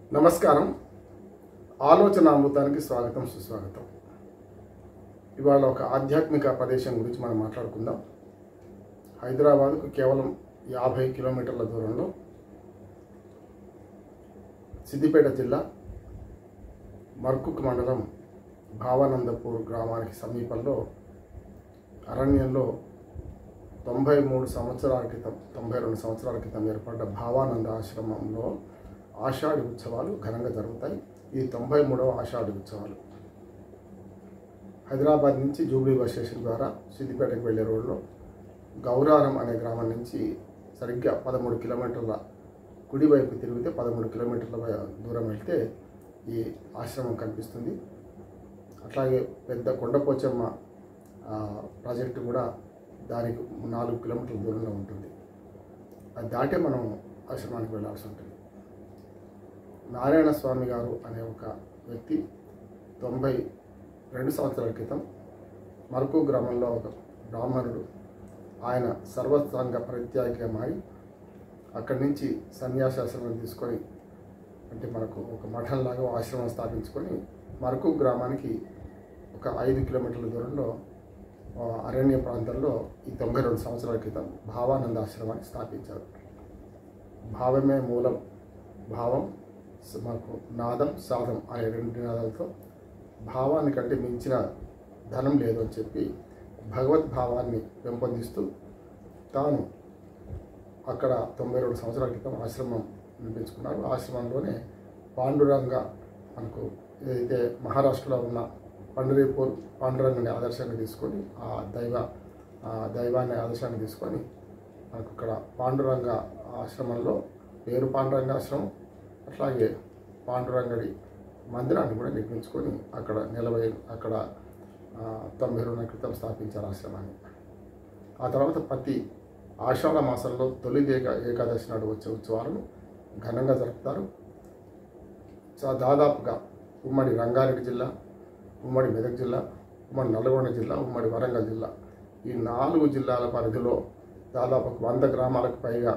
నమస్కారం ఆలోచన అమృతానికి స్వాగతం సుస్వాగతం ఇవాళ ఒక ఆధ్యాత్మిక ప్రదేశం గురించి మనం మాట్లాడుకుందాం హైదరాబాద్కు కేవలం యాభై కిలోమీటర్ల దూరంలో సిద్దిపేట జిల్లా మర్కుక్ మండలం భావానందపూర్ గ్రామానికి సమీపంలో అరణ్యంలో తొంభై మూడు సంవత్సరాల క్రితం తొంభై రెండు సంవత్సరాల క్రితం ఏర్పడ్డ భావానంద ఆశ్రమంలో ఆషాఢి ఉత్సవాలు ఘనంగా జరుగుతాయి ఈ తొంభై మూడవ ఆషాఢి ఉత్సవాలు హైదరాబాద్ నుంచి జూబ్లీ బస్ స్టేషన్ ద్వారా సిద్దిపేటకు వెళ్ళే రోడ్లో గౌరారం అనే గ్రామం నుంచి సరిగ్గా పదమూడు కిలోమీటర్ల కుడివైపు తిరిగితే పదమూడు కిలోమీటర్ల వై- దూరం వెళ్తే ఈ ఆశ్రమం కనిపిస్తుంది అట్లాగే పెద్ద కొండపోచమ్మ ఆ, ప్రాజెక్టు కూడా దానికి నాలుగు కిలోమీటర్ల దూరంలో ఉంటుంది అది దాటే మనం ఆశ్రమానికి వెళ్ళాల్సి ఉంటుంది నారాయణ స్వామి గారు అనే ఒక వ్యక్తి తొంభై రెండు సంవత్సరాల క్రితం మరకు గ్రామంలో ఒక బ్రాహ్మణుడు ఆయన సర్వసంగ పరిత్యాగిగా మారి అక్కడి నుంచి సన్యాసాశ్రమం తీసుకొని అంటే మనకు ఒక మఠంలాగా ఓ ఆశ్రమం స్థాపించుకొని మరకు గ్రామానికి ఒక ఐదు కిలోమీటర్ల దూరంలో ఆ, అరణ్య ప్రాంతంలో ఈ తొంభై రెండు సంవత్సరాల క్రితం భావానంద ఆశ్రమాన్ని స్థాపించారు భావమే మూలం భావం స- మనకు నాదం సాధం అనే రెండు నినాదాలతో భావాన్ని కంటే మించిన ధనం లేదు అని చెప్పి భగవద్భావాన్ని పెంపొందిస్తూ తాను అక్కడ తొంభై రెండు సంవత్సరాల క్రితం ఆశ్రమం నిర్మించుకున్నారు ఆశ్రమంలోనే పాండురంగ మనకు ఏదైతే మహారాష్ట్రలో ఉన్న పండరీపూర్ పాండురంగని ఆదర్శంగా తీసుకొని ఆ దైవ ఆ దైవాన్ని ఆదర్శంగా తీసుకొని మనకు ఇక్కడ పాండురంగ ఆశ్రమంలో పేరు పాండురంగ ఆశ్రమం అట్లాగే పాండురంగడి మందిరాన్ని కూడా నిర్మించుకొని అక్కడ నిలవై అక్కడ ఆ, తొంభై రెండు క్రితం స్థాపించారు ఆశ్రమాన్ని ఆ తర్వాత ప్రతి ఆషాఢ మాసంలో తొలి ఏక ఏకాదశి నాడు వచ్చే ఉత్సవాలను ఘనంగా జరుపుతారు చా- దాదాపుగా ఉమ్మడి రంగారెడ్డి జిల్లా ఉమ్మడి మెదక్ జిల్లా ఉమ్మడి నల్గొండ జిల్లా ఉమ్మడి వరంగల్ జిల్లా ఈ నాలుగు జిల్లాల పరిధిలో దాదాపు ఒక వంద గ్రామాలకు పైగా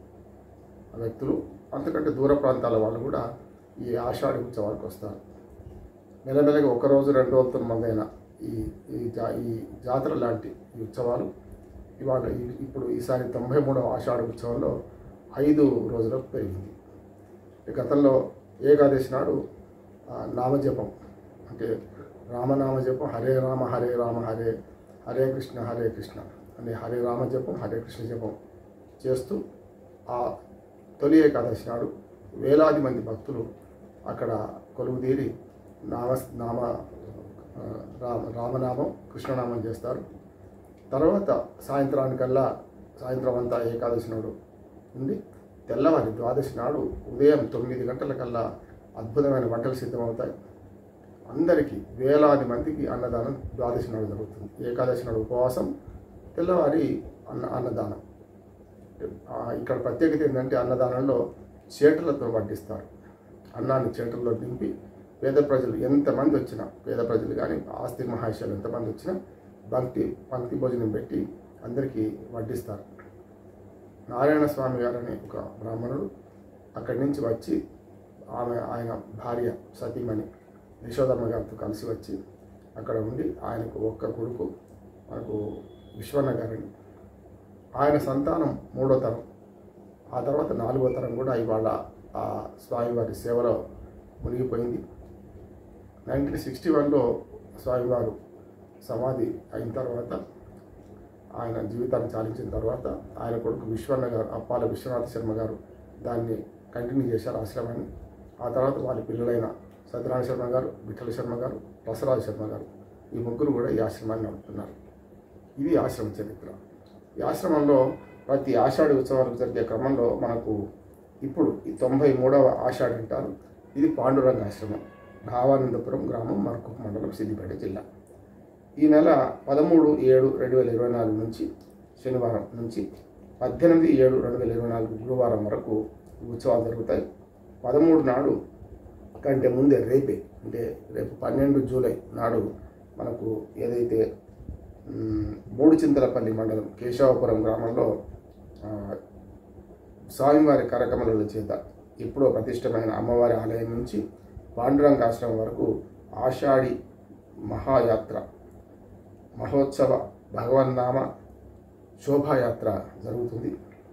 వ్యక్తులు అంతకంటే దూర ప్రాంతాల వాళ్ళు కూడా ఈ ఆషాఢి ఉత్సవాలకు వస్తారు నెలనెలగా ఒక రోజు రెండు రోజులతో మొదలైన ఈ ఈ జా ఈ జాతర లాంటి ఈ ఉత్సవాలు ఇవాళ ఈ- ఇప్పుడు ఈసారి తొంభై మూడవ ఆషాఢ ఉత్సవంలో ఐదు రోజులకు పెరిగింది ఈ గతంలో ఏకాదశి నాడు ఆ, నామజపం అంటే రామనామ జపం హరే రామ హరే రామ హరే హరే కృష్ణ హరే కృష్ణ అనే హరే రామ జపం హరే కృష్ణ జపం చేస్తూ ఆ తొలి ఏకాదశి నాడు వేలాది మంది భక్తులు అక్కడ కొలువు తీరి నామ నామ ఆ, రామ రామనామం కృష్ణనామం చేస్తారు తర్వాత సాయంత్రానికల్లా సాయంత్రం అంతా ఏకాదశి నాడు ఉంది తెల్లవారి ద్వాదశి నాడు ఉదయం తొమ్మిది గంటలకల్లా అద్భుతమైన వంటలు సిద్ధమవుతాయి అందరికీ వేలాది మందికి అన్నదానం ద్వాదశి నాడు జరుగుతుంది ఏకాదశి నాడు ఉపవాసం తెల్లవారి అన్న అన్నదానం ఆ, ఇక్కడ ప్రత్యేకత ఏంటంటే అన్నదానంలో చేటలతో వడ్డిస్తారు అన్నాన్ని చేటల్లో నింపి పేద ప్రజలు ఎంతమంది వచ్చినా పేద ప్రజలు కానీ ఆస్తి మహాశయాలు ఎంతమంది వచ్చినా పంక్తి పంక్తి భోజనం పెట్టి అందరికీ వడ్డిస్తారు నారాయణ స్వామి గారు అనే ఒక బ్రాహ్మణుడు అక్కడి నుంచి వచ్చి ఆమె ఆయన భార్య సతీమణి యశోదమ్మ గారితో కలిసి వచ్చి అక్కడ ఉండి ఆయనకు ఒక్క కొడుకు మనకు విశ్వన్న గారని ఆయన సంతానం మూడో తరం ఆ తర్వాత నాలుగో తరం కూడా ఇవాళ ఆ స్వామివారి సేవలో మునిగిపోయింది నైన్టీన్ సిక్స్టీ వన్లో స్వామివారు సమాధి అయిన తర్వాత ఆయన జీవితాన్ని చాలించిన తర్వాత ఆయన కొడుకు విశ్వన్న గారు అప్పాల విశ్వనాథ శర్మ గారు దాన్ని కంటిన్యూ చేశారు ఆశ్రమాన్ని ఆ తర్వాత వాళ్ళ పిల్లలైన సత్యనారాయణ శర్మ గారు విఠల శర్మ గారు రసరాజు శర్మ గారు ఈ ముగ్గురు కూడా ఈ ఆశ్రమాన్ని నడుపుతున్నారు ఇది ఆశ్రమ చరిత్ర ఈ ఆశ్రమంలో ప్రతి ఆషాఢి ఉత్సవాలకు జరిగే క్రమంలో మనకు ఇప్పుడు ఈ తొంభై మూడవ ఆషాఢి అంటారు ఇది పాండురంగ ఆశ్రమం భావానందపురం గ్రామం మరకుక్ మండలం సిద్దిపేట జిల్లా ఈ నెల పదమూడు ఏడు రెండు వేల ఇరవై నాలుగు నుంచి శనివారం నుంచి పద్దెనిమిది ఏడు రెండు వేల ఇరవై నాలుగు గురువారం వరకు ఈ ఉత్సవాలు జరుగుతాయి పదమూడు నాడు కంటే ముందే రేపే అంటే రేపు పన్నెండు జూలై నాడు మనకు ఏదైతే మ్, మూడు చింతలపల్లి మండలం కేశవాపురం గ్రామంలో ఆ, స్వామివారి కార్యక్రమాల చేత ఎప్పుడో ప్రతిష్టమైన అమ్మవారి ఆలయం నుంచి పాండురంగ ఆశ్రమం వరకు ఆషాఢి మహాయాత్ర మహోత్సవ భగవన్నామ శోభాయాత్ర జరుగుతుంది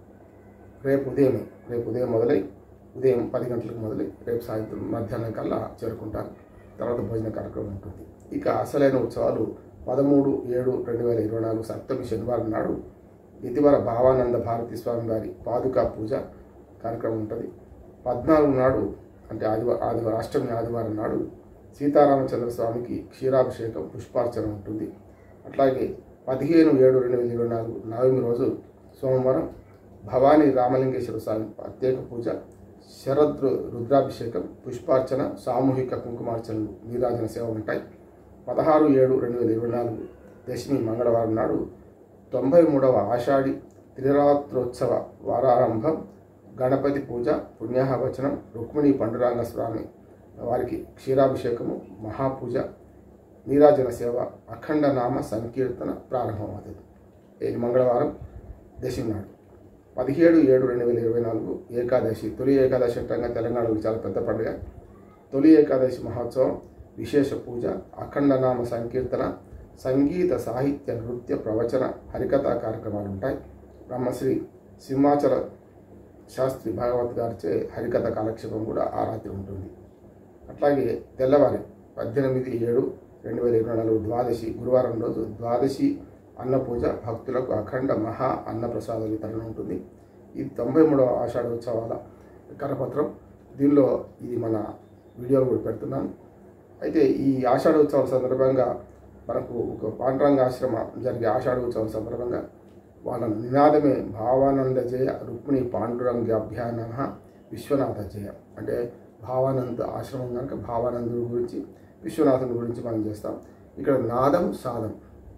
రేపు ఉదయం రేపు ఉదయం మొదలై ఉదయం పది గంటలకు మొదలై రేపు సాయంత్రం మధ్యాహ్నం కల్లా చేరుకుంటారు తర్వాత భోజన కార్యక్రమం ఉంటుంది ఇక అసలైన ఉత్సవాలు పదమూడు ఏడు రెండు వేల ఇరవై నాలుగు సప్తమి శనివారం నాడు ఇటీవల భావానంద భారతి స్వామి వారి పాదుకా పూజ కార్యక్రమం ఉంటుంది పద్నాలుగు నాడు అంటే ఆదివారం ఆదివారం అష్టమి ఆదివారం నాడు సీతారామచంద్ర స్వామికి క్షీరాభిషేకం పుష్పార్చన ఉంటుంది అట్లాగే పదిహేను ఏడు రెండు వేల ఇరవై నాలుగు నవమి రోజు సోమవారం భవానీ రామలింగేశ్వర స్వామి ప్రత్యేక పూజ శరద్ రు- రుద్రాభిషేకం పుష్పార్చన సామూహిక కుంకుమార్చనలు నీరాజన సేవ ఉంటాయి పదహారు ఏడు రెండు వేల ఇరవై నాలుగు దశమి మంగళవారం నాడు తొంభై మూడవ ఆషాఢి త్రిరాత్రోత్సవ వారారంభం గణపతి పూజ పుణ్యాహవచనం రుక్మిణి పండురాంగ స్వామి వారికి క్షీరాభిషేకము మహాపూజ నీరాజన సేవ అఖండ నామ సంకీర్తన ప్రారంభమవుతుంది ఇది మంగళవారం దశమి నాడు పదిహేడు ఏడు రెండు వేల ఇరవై నాలుగు ఏకాదశి తొలి ఏకాదశి అంటంగా తెలంగాణలో చాలా పెద్ద పండుగ తొలి ఏకాదశి మహోత్సవం విశేష పూజ అఖండనామ సంకీర్తన సంగీత సాహిత్య నృత్య ప్రవచన హరికథా కార్యక్రమాలు ఉంటాయి బ్రహ్మశ్రీ సింహాచల శాస్త్రి భాగవత్ గారిచే హరికథ కాలక్షేపం కూడా ఆ రాత్రి ఉంటుంది అట్లాగే తెల్లవారి పద్దెనిమిది ఏడు రెండు వేల ఇరవై నాలుగు ద్వాదశి గురువారం రోజు ద్వాదశి అన్న పూజ భక్తులకు అఖండ మహా అన్నప్రసాద వితరణ ఉంటుంది ఇది తొంభై మూడవ ఆషాఢ ఉత్సవాల కరపత్రం దీనిలో ఇది మన వీడియోలో కూడా పెడుతున్నాను అయితే ఈ ఆషాఢ ఉత్సవాల సందర్భంగా మనకు ఒక పాండురంగ ఆశ్రమ జరిగే ఆషాఢ ఉత్సవం సందర్భంగా వాళ్ళ నినాదమే భావానంద జయ రుక్మిణి పాండురంగ అభ్యాన విశ్వనాథ జయ అంటే భావానంద ఆశ్రమం కనుక భావానందుడి గురించి విశ్వనాథుని గురించి మనం చేస్తాం ఇక్కడ నాదం సాధం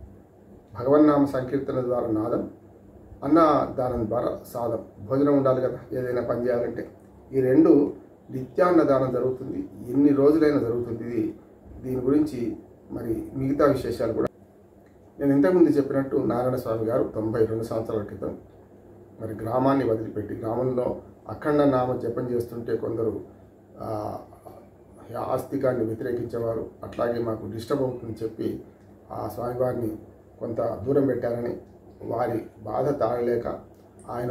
భగవన్నామ సంకీర్తన ద్వారా నాదం అన్నదానం ద్వారా సాధం భోజనం ఉండాలి కదా ఏదైనా పని చేయాలంటే ఈ రెండు నిత్యాన్నదానం జరుగుతుంది ఎన్ని రోజులైనా జరుగుతుంది ఇది దీని గురించి మరి మిగతా విశేషాలు కూడా నేను ఇంతకుముందు చెప్పినట్టు నారాయణ స్వామి గారు తొంభై రెండు సంవత్సరాల క్రితం మరి గ్రామాన్ని వదిలిపెట్టి గ్రామంలో అఖండ నామ జపం చేస్తుంటే కొందరు ఆ, ఆస్తికాన్ని వ్యతిరేకించేవారు అట్లాగే మాకు డిస్టర్బ్ అవుతుందని చెప్పి ఆ స్వామివారిని కొంత దూరం పెట్టారని వారి బాధ తాగలేక ఆయన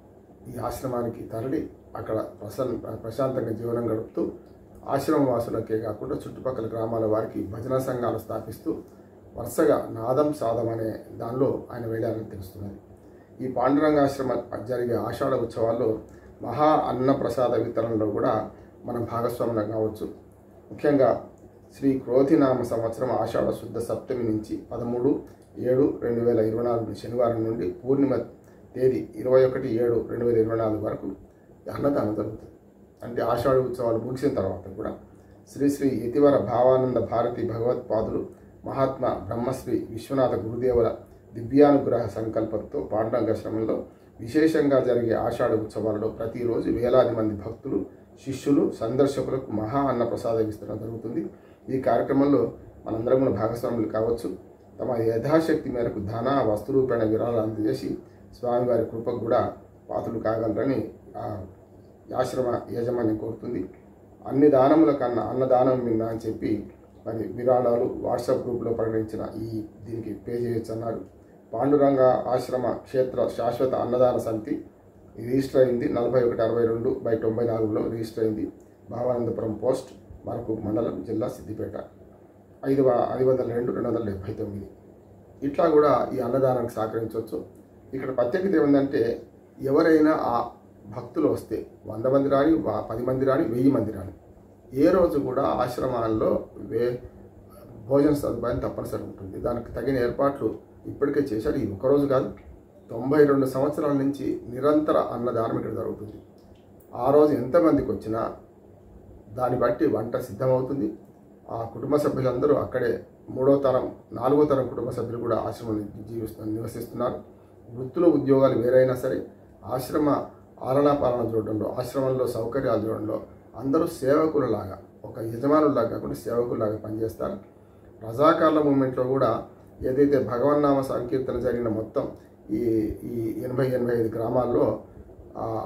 ఈ ఆశ్రమానికి తరలి అక్కడ ప్రసన్ ప్రశాంతంగా జీవనం గడుపుతూ ఆశ్రమ వాసులకే కాకుండా చుట్టుపక్కల గ్రామాల వారికి భజన సంఘాలు స్థాపిస్తూ వరుసగా నాదం సాదం అనే దానిలో ఆయన వెళ్ళారని తెలుస్తున్నది ఈ పాండురంగాశ్రమ జరిగే ఆషాఢ ఉత్సవాల్లో మహా అన్న ప్రసాద వితరణలో కూడా మనం భాగస్వాములం కావచ్చు ముఖ్యంగా శ్రీ క్రోధినామ సంవత్సరం ఆషాఢ శుద్ధ సప్తమి నుంచి పదమూడు ఏడు రెండు వేల ఇరవై నాలుగు శనివారం నుండి పూర్ణిమ తేదీ ఇరవై ఒకటి ఏడు రెండు వేల ఇరవై నాలుగు వరకు ఈ అన్నదానం జరుగుతుంది అంటే ఆషాఢ ఉత్సవాలు ముగిసిన తర్వాత కూడా శ్రీ శ్రీ యతివర భావానంద భారతి భగవత్పాదులు మహాత్మా బ్రహ్మశ్రీ విశ్వనాథ గురుదేవుల దివ్యానుగ్రహ సంకల్పంతో పాండురంగాశ్రమంలో విశేషంగా జరిగే ఆషాఢ ఉత్సవాలలో ప్రతిరోజు వేలాది మంది భక్తులు శిష్యులు సందర్శకులకు మహా అన్న ప్రసాద విస్తరణ జరుగుతుంది ఈ కార్యక్రమంలో మనందరం కూడా భాగస్వాములు కావచ్చు తమ యథాశక్తి మేరకు ధన వస్తురూపేణ విరాళాలు అందజేసి స్వామివారి కృపకు కూడా పాత్రలు కాగలరని ఆ ఆశ్రమ యాజమాన్యం కోరుతుంది అన్ని దానముల కన్నా అన్నదానం మిన్న అని చెప్పి మరి విరాళాలు వాట్సాప్ గ్రూప్లో ప్రకటించిన ఈ దీనికి పే చేయొచ్చు అన్నారు పాండురంగ ఆశ్రమ క్షేత్ర శాశ్వత అన్నదాన సమితి రిజిస్టర్ అయింది నలభై ఒకటి అరవై రెండు బై తొంభై నాలుగులో రిజిస్టర్ అయింది భావానందపురం పోస్ట్ మరకు మండలం జిల్లా సిద్దిపేట ఐదు వ- ఐదు వందల రెండు రెండు వందల డెబ్భై తొమ్మిది ఇట్లా కూడా ఈ అన్నదానానికి సహకరించవచ్చు ఇక్కడ ప్రత్యేకత ఏమిటంటే ఎవరైనా ఆ భక్తులు వస్తే వంద మంది రాని వా- పది మంది రాని వెయ్యి మంది రాని ఏ రోజు కూడా ఆశ్రమాల్లో వే భోజన సదుపాయం తప్పనిసరి ఉంటుంది దానికి తగిన ఏర్పాట్లు ఇప్పటికే చేశారు ఈ ఒక రోజు కాదు తొంభై రెండు సంవత్సరాల నుంచి నిరంతర అన్నదానం ఇక్కడ జరుగుతుంది ఆ రోజు ఎంతమందికి వచ్చినా దాన్ని బట్టి వంట సిద్ధమవుతుంది ఆ కుటుంబ సభ్యులందరూ అక్కడే మూడో తరం నాలుగో తరం కుటుంబ సభ్యులు కూడా ఆశ్రమంలో జీవిస్తు నివసిస్తున్నారు వృత్తులు ఉద్యోగాలు వేరైనా సరే ఆశ్రమ ఆలనా పాలన చూడడంలో ఆశ్రమంలో సౌకర్యాలు చూడడంలో అందరూ సేవకులలాగా ఒక యజమానులాగా కాకుండా సేవకుల్లాగా పనిచేస్తారు రజాకార్ల మూమెంట్లో కూడా ఏదైతే భగవన్నామ సంకీర్తన జరిగిన మొత్తం ఈ ఈ ఎనభై ఎనభై ఐదు గ్రామాల్లో ఆ,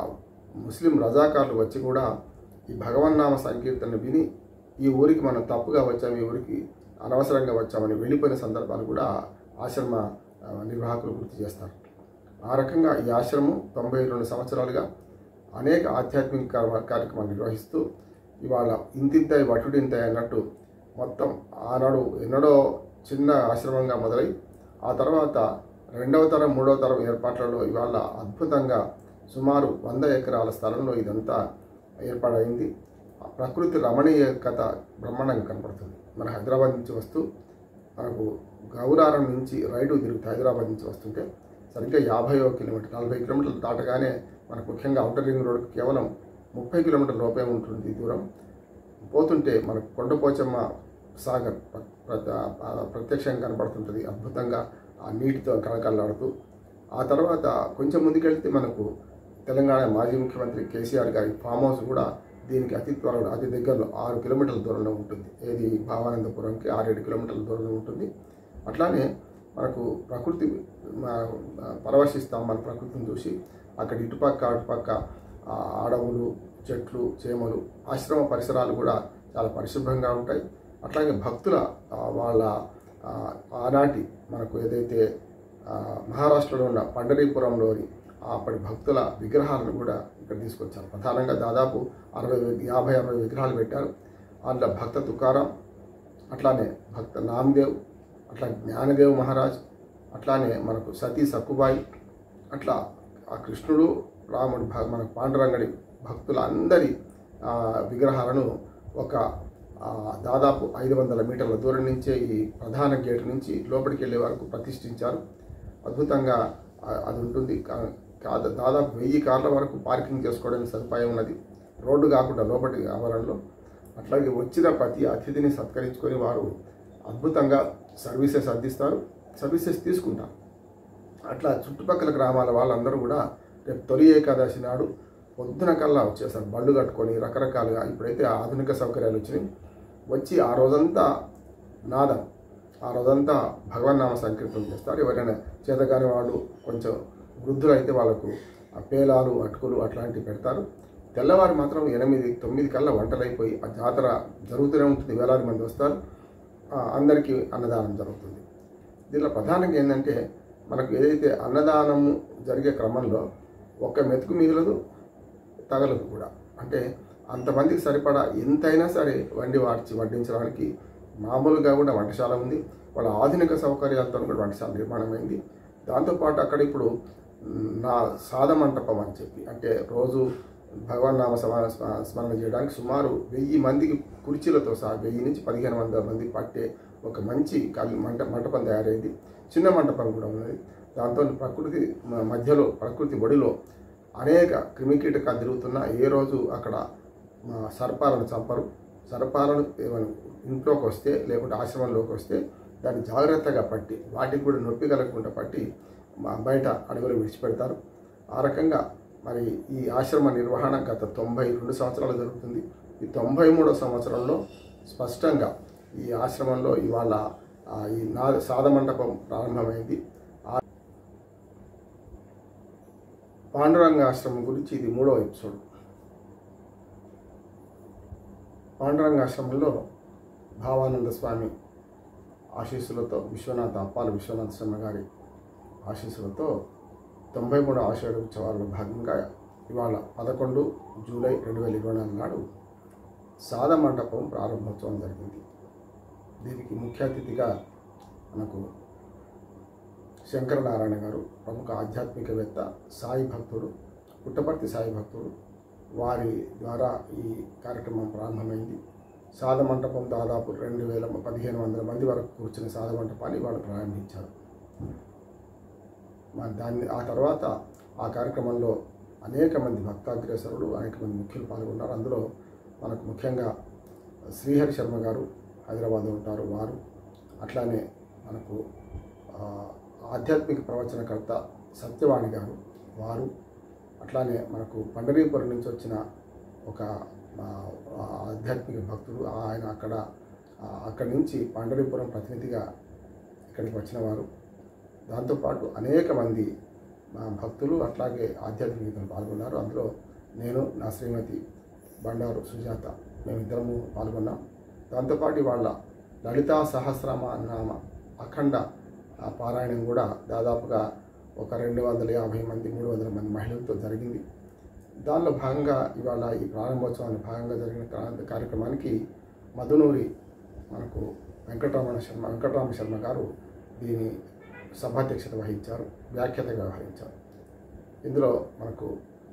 ముస్లిం రజాకారులు వచ్చి కూడా ఈ భగవన్నామ సంకీర్తన విని ఈ ఊరికి మనం తప్పుగా వచ్చాము ఈ ఊరికి అనవసరంగా వచ్చామని వెళ్ళిపోయిన సందర్భాలు కూడా ఆశ్రమ ఆ, నిర్వాహకులు గుర్తు చేస్తారు ఆ రకంగా ఈ ఆశ్రమం తొంభై రెండు సంవత్సరాలుగా అనేక ఆధ్యాత్మిక కార్య- కార్యక్రమాలు నిర్వహిస్తూ ఇవాళ ఇంతింతాయి వటుడింతాయి అన్నట్టు మొత్తం ఆనాడు ఎన్నడో చిన్న ఆశ్రమంగా మొదలై ఆ తర్వాత రెండవ తరం మూడవ తరం ఏర్పాట్లలో ఇవాళ అద్భుతంగా సుమారు వంద ఎకరాల స్థలంలో ఇదంతా ఏర్పాటైంది ఆ ప్రకృతి రమణీయకత బ్రహ్మాండంగా కనపడుతుంది మన హైదరాబాద్ నుంచి వస్తూ మనకు గౌరారం నుంచి రైటు తిరుగుతూ హైదరాబాద్ నుంచి వస్తుంటే సరిగ్గా యాభై కిలోమీటర్ నలభై కిలోమీటర్లు దాటగానే మనకు ముఖ్యంగా అవుటర్ రింగ్ రోడ్ కేవలం ముప్పై కిలోమీటర్ల లోపే ఉంటుంది ఈ దూరం పోతుంటే మనకు కొండపోచమ్మ సాగర్ ప్ర- ప్ర- ఆ ప్రత్యక్షంగా కనబడుతుంటుంది అద్భుతంగా ఆ నీటితో కళకళలాడుతూ ఆ తర్వాత కొంచెం ముందుకెళ్తే మనకు తెలంగాణ మాజీ ముఖ్యమంత్రి కేసీఆర్ గారి ఫామ్ హౌస్ కూడా దీనికి అతి త్వరలో అతి దగ్గరలో ఆరు కిలోమీటర్ల దూరంలో ఉంటుంది ఏది భావానందపురంకి ఆరేడు కిలోమీటర్ల దూరంలో ఉంటుంది అట్లానే మనకు ప్రకృతి మ- మ- పరవశిస్తాం మన ప్రకృతిని చూసి అక్కడ ఇటుపక్క అటుపక్క ఆ అడవులు చెట్లు చేమలు ఆశ్రమ పరిసరాలు కూడా చాలా పరిశుభ్రంగా ఉంటాయి అట్లాగే భక్తుల ఆ, వాళ్ళ ఆ, ఆనాటి మనకు ఏదైతే ఆ, మహారాష్ట్రలో ఉన్న పండరీపురంలోని ఆ అప్పటి భక్తుల విగ్రహాలను కూడా ఇక్కడ తీసుకొచ్చారు ప్రధానంగా దాదాపు అరవై యాభై అరవై విగ్రహాలు పెట్టారు అందులో భక్త తుకారాం అట్లానే భక్త నామదేవ్ అట్లా జ్ఞానదేవ్ మహారాజ్ అట్లానే మనకు సతీ సక్కుబాయి అట్లా ఆ కృష్ణుడు రాముడు భ- మన పాండురంగడి భక్తులందరి ఆ, విగ్రహాలను ఒక ఆ, దాదాపు ఐదు వందల మీటర్ల దూరం నుంచే ఈ ప్రధాన గేటు నుంచి లోపలికి వెళ్ళే వరకు ప్రతిష్ఠించారు అద్భుతంగా ఆ, అది ఉంటుంది కా- కా- దాదాపు వెయ్యి కార్ల వరకు పార్కింగ్ చేసుకోవడానికి సదుపాయం ఉన్నది రోడ్డు కాకుండా లోపలి ఆవరణలో అట్లాగే వచ్చిన ప్రతి అతిథిని సత్కరించుకొని వారు అద్భుతంగా సర్వీసెస్ అందిస్తారు సర్వీసెస్ తీసుకుంటారు అట్లా చుట్టుపక్కల గ్రామాల వాళ్ళందరూ కూడా రేపు తొలి ఏకాదశి నాడు పొద్దున కల్లా వచ్చేస్తారు బళ్ళు కట్టుకొని రకరకాలుగా ఇప్పుడైతే ఆధునిక సౌకర్యాలు వచ్చినాయి వచ్చి ఆ రోజంతా నాదం ఆ రోజంతా భగవన్నామ సంకీర్తనం చేస్తారు ఎవరైనా చేతగాని వాళ్ళు కొంచెం వృద్ధులు అయితే వాళ్ళకు ఆ పేలాలు అటుకులు అట్లాంటివి పెడతారు తెల్లవారు మాత్రం ఎనిమిది తొమ్మిది కల్లా వంటలు అయిపోయి ఆ జాతర జరుగుతూనే ఉంటుంది వేలాది మంది వస్తారు ఆ, అందరికీ అన్నదానం జరుగుతుంది దీనిలో ప్రధానంగా ఏంటంటే మనకు ఏదైతే అన్నదానము జరిగే క్రమంలో ఒక్క మెతుకు మిగలదు తగలదు కూడా అంటే అంతమందికి సరిపడా ఎంతైనా సరే వండి వార్చి వడ్డించడానికి మామూలుగా కూడా వంటశాల ఉంది వాళ్ళ ఆధునిక సౌకర్యాలతో కూడా వంటశాల నిర్మాణమైంది దాంతోపాటు అక్కడ ఇప్పుడు మ్, నా సాద మంటపం అని చెప్పి అంటే రోజు భగవాన్ నామ సమాన స్మ- స్మరణ చేయడానికి సుమారు వెయ్యి మందికి కుర్చీలతో సహా వెయ్యి నుంచి పదిహేను వందల మంది పట్టే ఒక మంచి కల్ మంట మంటపం తయారైంది చిన్న మంటపం కూడా ఉన్నది దాంతో ప్రకృతి మ- మధ్యలో ప్రకృతి ఒడిలో అనేక క్రిమికీటకాలు తిరుగుతున్నా ఏ రోజు అక్కడ మా సర్పాలను చంపరు సర్పాలను ఏమైనా ఇంట్లోకి వస్తే లేకుంటే ఆశ్రమంలోకి వస్తే దాన్ని జాగ్రత్తగా పట్టి వాటికి కూడా నొప్పి కలగకుండా పట్టి మా బయట అడుగులు విడిచిపెడతారు ఆ రకంగా మరి ఈ ఆశ్రమ నిర్వహణ గత తొంభై రెండు సంవత్సరాలు జరుగుతుంది ఈ తొంభై మూడో సంవత్సరంలో స్పష్టంగా ఈ ఆశ్రమంలో ఇవాళ ఆ, ఈ నా సాద మండపం ప్రారంభమైంది ఆ పాండురంగ ఆశ్రమం గురించి ఇది మూడో ఎపిసోడ్ పాండురంగ ఆశ్రమంలో భావానంద స్వామి ఆశీస్సులతో విశ్వనాథ అప్పాల విశ్వనాథ శర్మ గారి ఆశీస్సులతో తొంభై మూడు ఆషాఢ ఉత్సవాల్లో భాగంగా ఇవాళ పదకొండు జూలై రెండు వేల ఇరవై నాలుగు నాడు సాద మండపం ప్రారంభోత్సవం జరిగింది దీనికి ముఖ్య అతిథిగా మనకు శంకరనారాయణ గారు ప్రముఖ ఆధ్యాత్మికవేత్త సాయి భక్తుడు పుట్టపర్తి సాయి భక్తుడు వారి ద్వారా ఈ కార్యక్రమం ప్రారంభమైంది సాద మంటపం దాదాపు రెండు వేల పదిహేను వందల మంది వరకు కూర్చున్న సాద మంటపాన్ని వాళ్ళు ప్రారంభించారు మరి దాన్ని ఆ తర్వాత ఆ కార్యక్రమంలో అనేక మంది భక్తాగ్రేసరులు అనేక మంది ముఖ్యులు పాల్గొన్నారు అందులో మనకు ముఖ్యంగా శ్రీహరి శర్మ గారు హైదరాబాద్లో ఉంటారు వారు అట్లానే మనకు ఆ, ఆధ్యాత్మిక ప్రవచనకర్త సత్యవాణి గారు వారు అట్లానే మనకు పండరీపురం నుంచి వచ్చిన ఒక ఆ, ఆధ్యాత్మిక భక్తుడు ఆయన అక్కడ ఆ, అక్కడి నుంచి పండరీపురం ప్రతినిధిగా ఇక్కడికి వచ్చిన వారు దాంతోపాటు అనేక మంది మా భక్తులు అట్లాగే ఆధ్యాత్మికతను పాల్గొన్నారు అందులో నేను నా శ్రీమతి బండారు సుజాత మేమిద్దరము పాల్గొన్నాం దాంతోపాటు వాళ్ళ లలితా సహస్రమ నామ అఖండ ఆ, పారాయణం కూడా దాదాపుగా ఒక రెండు వందల యాభై మంది మూడు వందల మంది మహిళలతో జరిగింది దానిలో భాగంగా ఇవాళ ఈ ప్రారంభోత్సవాన్ని భాగంగా జరిగిన కా- కార్యక్రమానికి మధునూరి మనకు వెంకటరమణ శర్మ వెంకటరామ శర్మ గారు దీని సభాధ్యక్షత వహించారు వ్యాఖ్యాతగా వ్యవహరించారు ఇందులో మనకు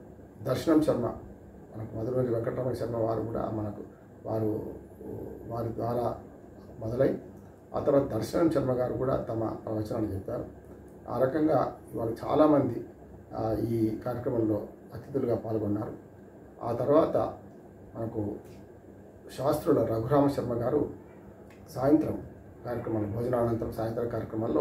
దర్శనం శర్మ మనకు మధురూరి వెంకటరమణ శర్మ వారు కూడా మనకు వారు వారి ద్వారా మొదలై ఆ తర్వాత దర్శనం శర్మ గారు కూడా తమ ప్రవచనాలు చెప్పారు ఆ రకంగా ఇవాళ చాలామంది ఆ, ఈ కార్యక్రమంలో అతిథులుగా పాల్గొన్నారు ఆ తర్వాత మనకు శాస్త్రుల రఘురామ శర్మ గారు సాయంత్రం కార్యక్రమంలో భోజనానంతరం సాయంత్రం కార్యక్రమంలో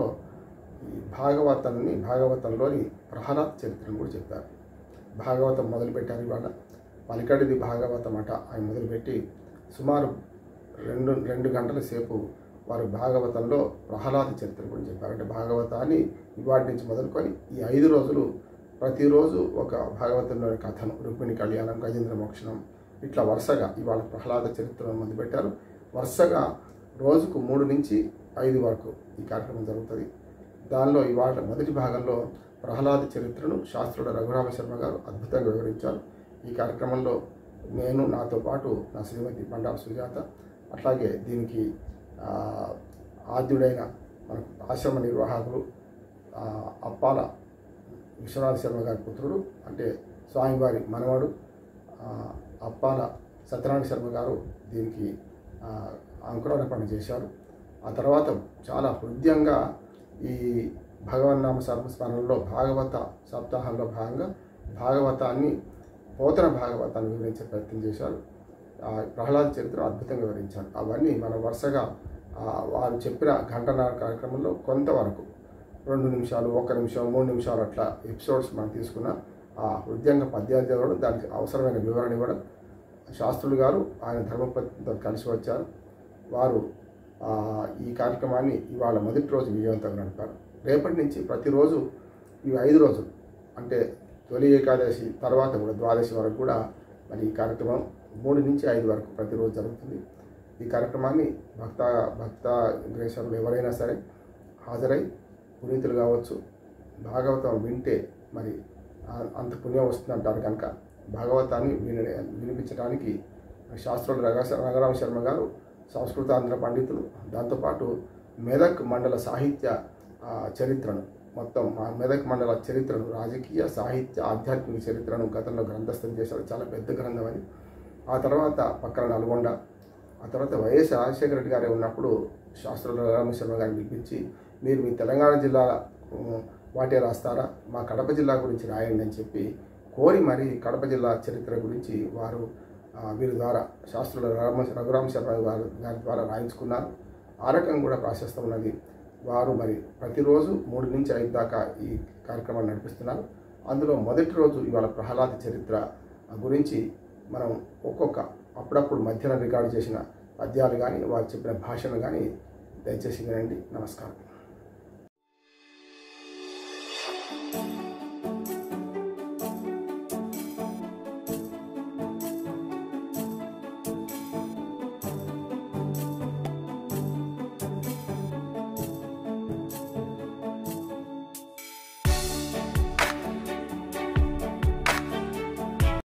ఈ భాగవతాన్ని భాగవతంలోని ప్రహ్లాద్ చరిత్రను కూడా చెప్పారు భాగవతం మొదలుపెట్టారు ఇవాళ పలికడిది భాగవతం అట ఆయన మొదలుపెట్టి సుమారు రెండు రెండు గంటల సేపు వారు భాగవతంలో ప్రహ్లాద చరిత్ర గురించి చెప్పారు అంటే భాగవతాన్ని ఇవాటి నుంచి మొదలుకొని ఈ ఐదు రోజులు ప్రతిరోజు ఒక భాగవతంలోని కథను రుక్మిణి కళ్యాణం గజేంద్ర మోక్షణం ఇట్లా వరుసగా ఇవాళ ప్రహ్లాద చరిత్రను మొదలుపెట్టారు వరుసగా రోజుకు మూడు నుంచి ఐదు వరకు ఈ కార్యక్రమం జరుగుతుంది దానిలో ఇవాళ మొదటి భాగంలో ప్రహ్లాద చరిత్రను శాస్త్రుడు రఘురామ శర్మ గారు అద్భుతంగా వివరించారు ఈ కార్యక్రమంలో నేను నాతో పాటు నా శ్రీమతి బండారు సుజాత అట్లాగే దీనికి ఆ, ఆద్యుడైన మనకు ఆశ్రమ నిర్వాహకులు ఆ, అప్పాల విశ్వనాథ శర్మ గారి పుత్రుడు అంటే స్వామివారి మనవడు ఆ, అప్పాల సత్యనారాయణ శర్మ గారు దీనికి ఆ, అంకురార్పణ చేశారు ఆ తర్వాత చాలా హృదయంగా ఈ భగవన్నామ సర్వస్మరణలో భాగవత సప్తాహంలో భాగంగా భాగవతాన్ని పోతన భాగవతాన్ని వివరించే ప్రయత్నం చేశారు ఆ ప్రహ్లాద చరిత్ర అద్భుతంగా వివరించారు అవన్నీ మనం వరుసగా ఆ, వారు చెప్పిన గంటన్నర కార్యక్రమంలో కొంతవరకు రెండు నిమిషాలు ఒక నిమిషం మూడు నిమిషాలు అట్లా ఎపిసోడ్స్ మనం తీసుకున్న ఆ హృదయంగా పద్యాలు చదవడం దానికి అవసరమైన వివరణ ఇవ్వడం శాస్త్రులు గారు ఆయన ధర్మపత్నితో కలిసి వచ్చారు వారు ఆ, ఈ కార్యక్రమాన్ని ఇవాళ మొదటి రోజు విజయవంతంగా నడిపారు రేపటి నుంచి ప్రతిరోజు ఈ ఐదు రోజులు అంటే తొలి ఏకాదశి తర్వాత కూడా ద్వాదశి వరకు కూడా మరి ఈ కార్యక్రమం మూడు నుంచి ఐదు వరకు ప్రతిరోజు జరుగుతుంది ఈ కార్యక్రమాన్ని భక్త భక్త గ్రేసరులు ఎవరైనా సరే హాజరై పునీతులు కావచ్చు భాగవతం వింటే మరి ఆ- అంత పుణ్యం వస్తుందంటారు కనుక భాగవతాన్ని విన వినిపించడానికి శాస్త్రులు రఘ రఘురామ శర్మ గారు సంస్కృత ఆంధ్ర పండితులు దాంతోపాటు మెదక్ మండల సాహిత్య ఆ, చరిత్రను మొత్తం మా మెదక్ మండల చరిత్రను రాజకీయ సాహిత్య ఆధ్యాత్మిక చరిత్రను గతంలో గ్రంథస్థం చేశారు చాలా పెద్ద గ్రంథం అది ఆ తర్వాత పక్కన నల్గొండ ఆ తర్వాత వైఎస్ రాజశేఖర రెడ్డి గారే ఉన్నప్పుడు శాస్త్రుల రామశర్మ గారిని పిలిపించి మీరు మీ తెలంగాణ జిల్లా ఉమ్, వాటే రాస్తారా మా కడప జిల్లా గురించి రాయండి అని చెప్పి కోరి మరి కడప జిల్లా చరిత్ర గురించి వారు ఆ, వీరి ద్వారా శాస్త్రుల రామ రఘురామ శర్మ గారు గారి ద్వారా రాయించుకున్నారు ఆ రకం కూడా ప్రాశస్తం ఉన్నది వారు మరి ప్రతిరోజు మూడు నుంచి ఐదు దాకా ఈ కార్యక్రమాన్ని నడిపిస్తున్నారు అందులో మొదటి రోజు ఇవాళ ప్రహ్లాద చరిత్ర గురించి మనం ఒక్కొక్క అప్పుడప్పుడు మధ్యన రికార్డు చేసిన పద్యాలు కానీ వారు చెప్పిన భాషను కానీ దయచేసి వినండి నమస్కారం